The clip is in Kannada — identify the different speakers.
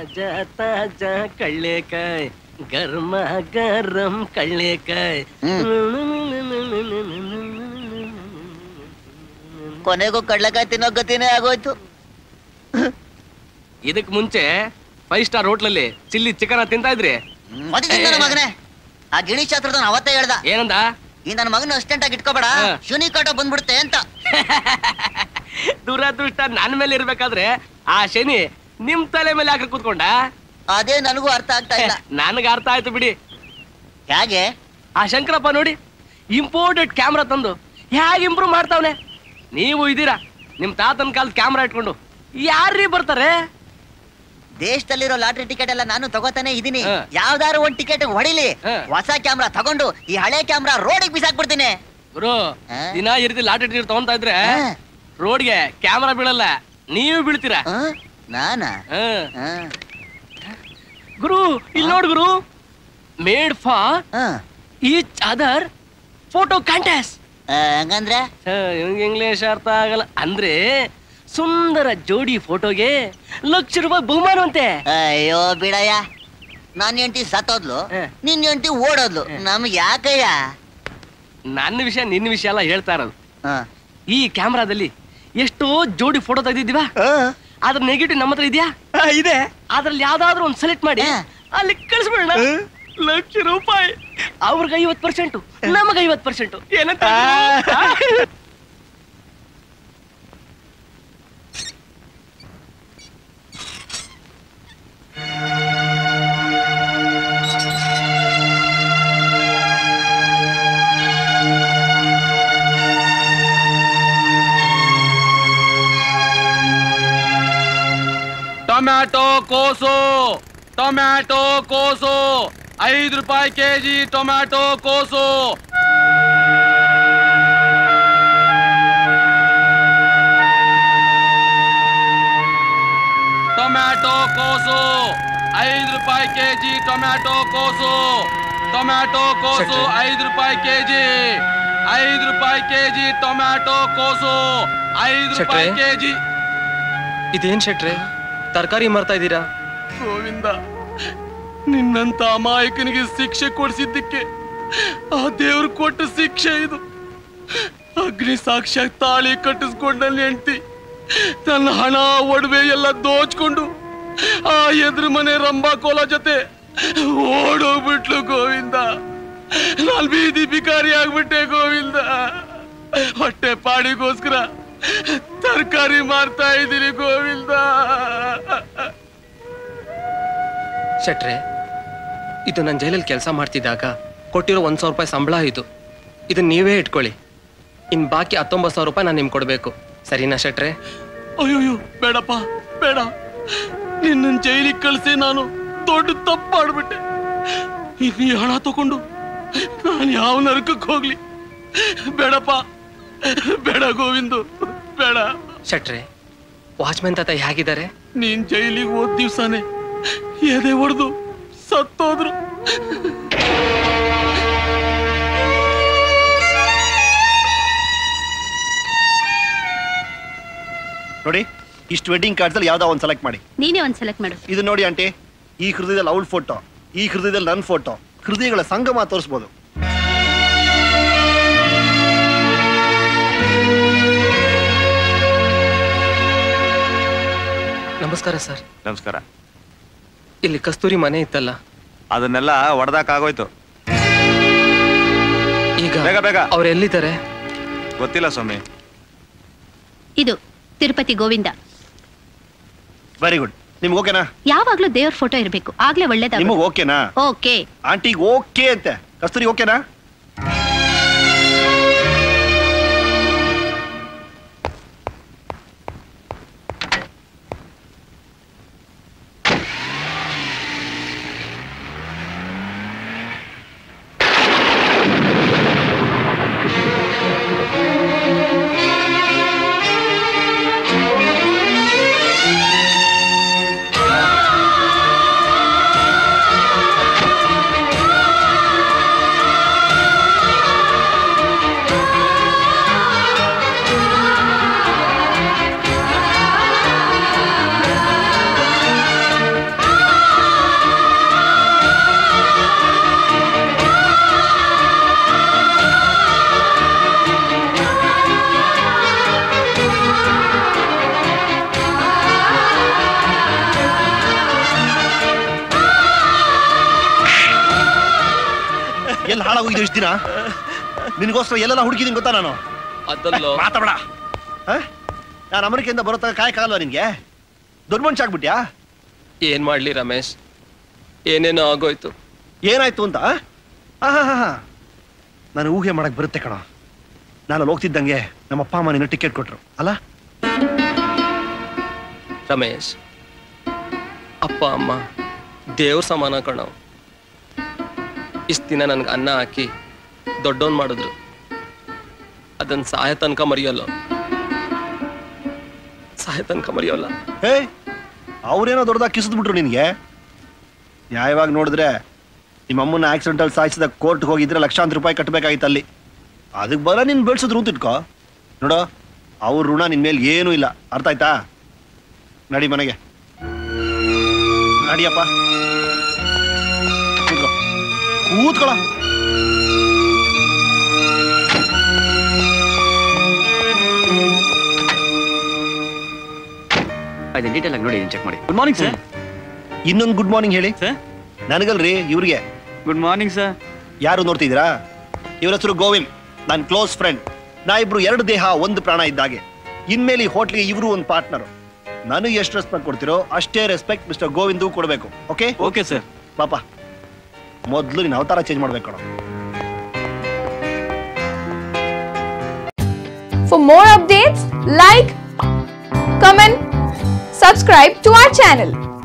Speaker 1: ತಾಜಾ ತಾಜಾ ಕಳ್ಳೆಕಾಯ್ ಗರ್ಮ ಗರಂ ಕಳ್ಳೆಕಾಯ್
Speaker 2: ಕೊನೆಗೂ ಕಡ್ಲೆಕಾಯಿ ತಿನ್ನೋ ಗತಿನೇ ಆಗೋಯ್ತು
Speaker 1: ಇದಕ್ ಮುಂಚೆ ಫೈವ್ ಸ್ಟಾರ್ ಹೋಟ್ಲಲ್ಲಿ ಚಿಲ್ಲಿ ಚಿಕನ್ ತಿಂತಾ ಇದ್ರಿ
Speaker 2: ಮದುವೆ ನನ್ನ ಮಗನೇ ಆ ಗಿಣಿ ಶಾಸ್ತ್ರದ ಅವತ್ತೇ ಹೇಳ್ದ
Speaker 1: ಏನಂದ
Speaker 2: ಈ ನನ್ನ ಮಗನ ಅಸ್ಟೆಂಟ್ ಆಗಿ ಇಟ್ಕೋಬೇಡ
Speaker 1: ಹಾ.
Speaker 2: ಶುನಿ ಕಾಟ ಬಂದ್ಬಿಡುತ್ತೆ ಅಂತ
Speaker 1: ದುರದೃಷ್ಟ ನನ್ ಮೇಲೆ ಇರ್ಬೇಕಾದ್ರೆ ಆ ಶನಿ ನಿಮ್ ತಲೆ ಮೇಲೆ ಹಾಕಿ ಕೂತ್ಕೊಂಡ
Speaker 2: ಅದೇ ನನಗೂ ಅರ್ಥ ಆಗ್ತಾ ಇಲ್ಲ
Speaker 1: ನನಗೆ ಅರ್ಥ ಆಯ್ತು ಬಿಡಿ
Speaker 2: ಹೇಗೆ
Speaker 1: ಆ ಶಂಕರಪ್ಪ ನೋಡಿ ಇಂಪೋರ್ಟೆಡ್ ಕ್ಯಾಮ್ರಾ ತಂದು ಹೇಗೆ ಇಂಪ್ರೂವ್ ಮಾಡ್ತಾವನೆ ನೀವು ಇದೀರಾ ನಿಮ್ ತಾತನ ಕಾಲದ ಕ್ಯಾಮ್ರಾ ಇಟ್ಕೊಂಡು ಯಾರ್ರೀ ಬರ್ತಾರೆ
Speaker 2: ದೇಶದಲ್ಲಿರೋ ಲಾಟ್ರಿ ಟಿಕೆಟ್ ಎಲ್ಲ ನಾನು ತಗೋತಾನೆ ಇದೀನಿ
Speaker 1: ಹಾ.
Speaker 2: ಯಾವ್ದಾರು ಒಂದ್ ಟಿಕೆಟ್ ಹೊಡಿಲಿ
Speaker 1: ಹಾ.
Speaker 2: ಹೊಸ ಕ್ಯಾಮ್ರಾ ತಗೊಂಡು ಈ ಹಳೆ ಕ್ಯಾಮ್ರಾ ರೋಡಿಗೆ ಬಿಸಾಕ್ಬಿಡ್ತೀನಿ
Speaker 1: ಗುರು
Speaker 2: ಹಾ?
Speaker 1: ದಿನ ಈ ರೀತಿ ಲಾಟರಿ ಟಿಕೆಟ್ ತಗೊಂತಾ ಇದ್ರೆ
Speaker 2: ಹಾ.
Speaker 1: ರೋಡ್ಗೆ ಕ್ಯಾಮ್ರಾ ಬೀಳಲ್ಲ ನೀವು ಬೀಳ್ತೀರಾ
Speaker 2: ಆ? ನಾನಾ
Speaker 1: ಹಾ.
Speaker 2: ಆ.
Speaker 1: ಗುರು ಇಲ್ಲಿ ನೋಡ್ ಗುರು made for
Speaker 2: uh.
Speaker 1: Each other photo contest
Speaker 2: ಆ, ಹಂಗಂದ್ರೆ
Speaker 1: ಇಂಗ್ಲಿಷ್ ಅರ್ಥ ಆಗಲ್ಲ ಅಂದ್ರೆ ಸುಂದರ ಜೋಡಿ ಫೋಟೋಗೆ ಲಕ್ಷ ರೂಪಾಯಿ ಬಹುಮಾನವಂತೆ
Speaker 2: ಅಯ್ಯೋ ಬಿಡಯ್ಯ ನಾನ್ ಹೆಂಡತಿ ಸತ್ತೋದ್ಲು
Speaker 1: ಹಾ.
Speaker 2: ನಿನ್ ಹೆಂಡತಿ ಓಡೋದ್ಲು ನಮ್ಗೆ ಯಾಕಯ್ಯ
Speaker 1: ನನ್ನ ವಿಷಯ ನಿನ್ನ ವಿಷಯ ಎಲ್ಲ ಹೇಳ್ತಾ ಇರೋದು
Speaker 2: ಆ.
Speaker 1: ಈ ಕ್ಯಾಮ್ರಾದಲ್ಲಿ ಎಷ್ಟೋ ಜೋಡಿ ಫೋಟೋ ತೆಗೆದಿದ್ದೀವಾ ಅದ್ರ ನೆಗೆಟಿವ್ ನಮ್ಮ ಹತ್ರ ಇದೆಯಾ
Speaker 3: ಇದೆ
Speaker 1: ಅದ್ರಲ್ಲಿ ಯಾವ್ದಾದ್ರು ಒಂದು ಸೆಲೆಕ್ಟ್ ಮಾಡಿ
Speaker 2: ಹಾ.
Speaker 1: ಅಲ್ಲಿ ಕಳಿಸ್ಬಿಡೋಣ ಲಕ್ಷ ರೂಪಾಯಿ ಅವ್ರಿಗೆ ಐವತ್ ಪರ್ಸೆಂಟ್ ನಮಗ ಐವತ್ ಪರ್ಸೆಂಟ್ ಏನಂತ
Speaker 4: ಟೊಮ್ಯಾಟೊ ಕೋಸು ಟೊಮ್ಯಾಟೊ ಕೋಸು ಐದು ರೂಪಾಯಿ ಕೆಜಿ ಟೊಮ್ಯಾಟೊ ಕೋಸು ಟೊಮ್ಯಾಟೊ ಕೋಸು ಐದು ರೂಪಾಯಿ ಕೆಜಿ ಟೊಮ್ಯಾಟೊ ಕೋಸು ಟೊಮ್ಯಾಟೊ ಕೋಸು
Speaker 3: ಶೆಟ್ಟಿ.
Speaker 4: ಐದು ರೂಪಾಯಿ ಕೆಜಿ ಐದು ರೂಪಾಯಿ ಕೆಜಿ ಟೊಮ್ಯಾಟೊ ಕೋಸು ಐದು ರೂಪಾಯಿ
Speaker 3: ಶೆಟ್ಟಿ.
Speaker 4: ಕೆಜಿ
Speaker 3: ಇದೇನ್ ಶೆಟ್ರೆ ತರಕಾರಿ ಮಾರ್ತಾ ಇದ್ದೀರಾ
Speaker 4: ಗೋವಿಂದ ನಿನ್ನಂತ ಅಮಾಯಕನಿಗೆ ಶಿಕ್ಷೆ ಕೊಡಿಸಿದ್ದಕ್ಕೆ ಆ ದೇವ್ರು ಕೊಟ್ಟ ಶಿಕ್ಷೆ ಇದು ಅಗ್ನಿ ಸಾಕ್ಷಿಯಾಗಿ ತಾಳಿ ಕಟ್ಟಿಸ್ಕೊಂಡಲ್ಲಿ ಹೆಂಡ್ತಿ ತನ್ನ ಹಣ ಒಡವೆ ಎಲ್ಲ ದೋಚ್ಕೊಂಡು ಆ ಎದುರು ಮನೆ ರಂಬಾಕೋಲ ಜೊತೆ ಓಡೋಗ್ಬಿಟ್ಲು ಗೋವಿಂದ ನಾನ್ ಬೀದಿ ಬಿಕಾರಿ ಆಗ್ಬಿಟ್ಟೆ ಗೋವಿಂದ ಹೊಟ್ಟೆ ಪಾಡಿಗೋಸ್ಕರ ತರಕಾರಿ ಮಾರ್ತಾ ಇದ್ದೀನಿ ಗೋವಿಂದ
Speaker 3: ಶೆಟ್ರೆ ಇದು ನಾನು ಜೈಲಲ್ಲಿ ಕೆಲಸ ಮಾಡ್ತಿದ್ದಾಗ ಕೊಟ್ಟಿರೋ ಒಂದ್ ಸಾವಿರ ರೂಪಾಯಿ ಸಂಬಳ ಇದು ಇದನ್ನ ನೀವೇ ಇಟ್ಕೊಳ್ಳಿ ಇನ್ ಬಾಕಿ ಹತ್ತೊಂಬತ್ತು ಸಾವಿರ ರೂಪಾಯಿ ನಾನು ನಿಮ್ಗೆ ಕೊಡಬೇಕು ಸರಿನಾ ಶೆಟ್ರೆ
Speaker 4: ಅಯ್ಯೋಯ್ಯೋ ಬೇಡಪ್ಪ ಬೇಡ ನಿನ್ನ ಜೈಲಿಗೆ ಕಳಿಸಿ ನಾನು ದೊಡ್ಡ ತಪ್ಪು ಮಾಡ್ಬಿಟ್ಟೆ ಇನ್ನು ಈ ಹಣ ತಗೊಂಡು ನಾನು ಯಾವ ನರಕಕ್ಕೆ ಹೋಗ್ಲಿ ಬೇಡಪ್ಪ ಬೇಡ ಗೋವಿಂದು ಬೇಡ
Speaker 3: ಶೆಟ್ರೆ ವಾಚ್ಮನ್ ತಾತ ಹೇಗಿದ್ದಾರೆ
Speaker 4: ನೀನ್ ಜೈಲಿಗೆ ಹೋದ್ ದಿವ್ಸನೇ ಎದೆ ಹೊಡೆದು ಸತ್ತೋದ್ರು
Speaker 5: ನೋಡಿ ಇಷ್ಟು ವೆಡ್ಡಿಂಗ್ ಕಾರ್ಡ್ಸ್ ಅಲ್ಲಿ ಯಾವ್ದೋ ಒಂದು ಸೆಲೆಕ್ಟ್ ಮಾಡಿ
Speaker 6: ನೀನೇ ಒಂದ್ ಸೆಲೆಕ್ಟ್ ಮಾಡು
Speaker 5: ಇದು ನೋಡಿ ಆಂಟಿ ಈ ಹೃದಯದಲ್ಲಿ ಅವಳ ಫೋಟೋ ಈ ಹೃದಯದಲ್ಲಿ ನನ್ನ ಫೋಟೋ ಹೃದಯಗಳ ಸಂಗಮ ತೋರಿಸ್ಬೋದು
Speaker 3: ನಮಸ್ಕಾರ ಸರ್
Speaker 7: ನಮಸ್ಕಾರ
Speaker 3: ಇಲ್ಲಿ ಕಸ್ತೂರಿ ಮನೆ ಇತ್ತಲ್ಲ
Speaker 7: ಅದನ್ನೆಲ್ಲ ಹೊಡೆದಾಕಾಗೋಯ್ತು
Speaker 3: ಈಗ
Speaker 7: ಬೇಗ, ಬೇಗ.
Speaker 3: ಅವ್ರು ಎಲ್ಲಿದ್ದಾರೆ
Speaker 7: ಗೊತ್ತಿಲ್ಲ ಸ್ವಾಮಿ
Speaker 6: ಇದು ತಿರುಪತಿ ಗೋವಿಂದ
Speaker 5: ವೆರಿ ಗುಡ್ ನಿಮ್ಗೆ ಓಕೆನಾ
Speaker 6: ಯಾವಾಗ್ಲೂ ದೇವ್ರ ಫೋಟೋ ಇರ್ಬೇಕು ಆಗ್ಲೇ ಒಳ್ಳೇದಾಗ
Speaker 5: ನಿಮಗೆ ಓಕೆನಾ
Speaker 6: ಓಕೆ
Speaker 5: ಆಂಟಿಗೆ ಓಕೆ ಅಂತೆ ಕಸ್ತೂರಿ ಓಕೆನಾ ಹಾಳಾಗೋಗಿದ್ದು ಇಷ್ಟು ದಿನ ನಿನಗೋಸ್ಕರ ಎಲ್ಲೆಲ್ಲ ಹುಡುಕಿದೀನಿ ಗೊತ್ತಾ ನಾನು
Speaker 3: ಅದಲ್ಲೋ
Speaker 5: ಮಾತಾಡ ನಾನು ಅಮೆರಿಕೆಯಿಂದ ಬರೋ ತನಕ ಕಾಯಕ್ಕಾಗಲ್ವಾ ನಿನ್ಗೆ ದೊಡ್ಡ ಮನುಷ್ಯ ಆಗ್ಬಿಟ್ಯಾ
Speaker 3: ಏನ್ ಮಾಡ್ಲಿ ರಮೇಶ್ ಏನೇನೋ ಆಗೋಯ್ತು
Speaker 5: ಏನಾಯ್ತು ಅಂತ ಹಾ ಹಾ ಹಾ ನಾನು ಊಹೆ ಮಾಡಕ್ ಬರುತ್ತೆ ಕಣ ನಾನು ಅಲ್ಲಿ ಹೋಗ್ತಿದ್ದಂಗೆ ನಮ್ಮ ಅಪ್ಪ ಅಮ್ಮ ನಿನ್ನ ಟಿಕೆಟ್ ಕೊಟ್ರು ಅಲ್ಲ
Speaker 3: ರಮೇಶ್ ಅಪ್ಪ ಅಮ್ಮ ದೇವ್ರ ಸಮಾನ ಕಣವ್ ಇಷ್ಟ ದಿನ ನನ್ಗೆ ಅನ್ನ ಹಾಕಿ ದೊಡ್ಡವನ್ ಮಾಡಿದ್ರು ಅದನ್ನ ಸಾಯ ತನಕ ಮರೆಯಲ್ಲ ಸಾಯ ತನಕ ಮರೆಯೋಲ್ಲ
Speaker 5: ಹೇ ಅವ್ರೇನೋ ದೊಡ್ಡದಾಗಿ ಕಿಸಿದ್ಬಿಟ್ರು ನಿನಗೆ ನ್ಯಾಯವಾಗಿ ನೋಡಿದ್ರೆ ನಿಮ್ಮ ಅಮ್ಮನ ಆಕ್ಸಿಡೆಂಟಲ್ಲಿ ಸಾಯಿಸಿದ ಕೋರ್ಟ್ಗೆ ಹೋಗಿದ್ರೆ ಲಕ್ಷಾಂತರ ರೂಪಾಯಿ ಕಟ್ಟಬೇಕಾಗಿತ್ತು ಅಲ್ಲಿ ಅದಕ್ಕೆ ಬರ ನೀನು ಬೆಳೆಸಿದ್ರು ಅಂತ ಇಟ್ಕೋ ನೋಡೋ ಅವ್ರ ಋಣ ನಿನ್ ಮೇಲೆ ಏನೂ ಇಲ್ಲ ಅರ್ಥ ಆಯ್ತಾ ನಡಿ ಮನೆಗೆ ನಡಿಯಪ್ಪ ಕೂತ್ಕೋ ಕೂತ್ಕೊಳ
Speaker 8: ಅದನ್ನ ಡೀಟೇಲ್ ಆಗಿ ನೋಡಿ ಚೆಕ್ ಮಾಡಿ ಗುಡ್ ಮಾರ್ನಿಂಗ್ ಸರ್
Speaker 5: ಇನ್ನೊಂದು ಗುಡ್ ಮಾರ್ನಿಂಗ್ ಹೇಳಿ
Speaker 8: ಸರ್
Speaker 5: ನನಗಲ್ರಿ ಇವ್ರಿಗೆ
Speaker 8: ಗುಡ್ ಮಾರ್ನಿಂಗ್ ಸರ್
Speaker 5: ಯಾರು ನೋಡ್ತಿದ್ದೀರಾ ಇವ್ರ ಹೆಸರು ಗೋವಿಂದ್ ನನ್ನ ಕ್ಲೋಸ್ ಫ್ರೆಂಡ್ ನಾ ಇಬ್ರು ಎರಡು ದೇಹ ಒಂದು ಪ್ರಾಣ ಇದ್ದಾಗೆ ಇನ್ಮೇಲೆ ಈ ಹೋಟ್ಲಿಗೆ ಇವರು ಒಂದು ಪಾರ್ಟ್ನರ್ ನನಗೆ ಎಷ್ಟು ರೆಸ್ಪೆಕ್ಟ್ ಕೊಡ್ತಿರೋ ಅಷ್ಟೇ ರೆಸ್ಪೆಕ್ಟ್ ಮಿಸ್ಟರ್ ಗೋವಿಂದು ಕೊಡಬೇಕು ಓಕೆ
Speaker 8: ಓಕೆ ಸರ್
Speaker 5: ಪಾಪ ಮೊದಲು ನೀನು ಅವತಾರ ಚೇಂಜ್ ಮಾಡ್ಬೇಕು ಕಣ
Speaker 9: For more updates, like, comment, subscribe to our channel.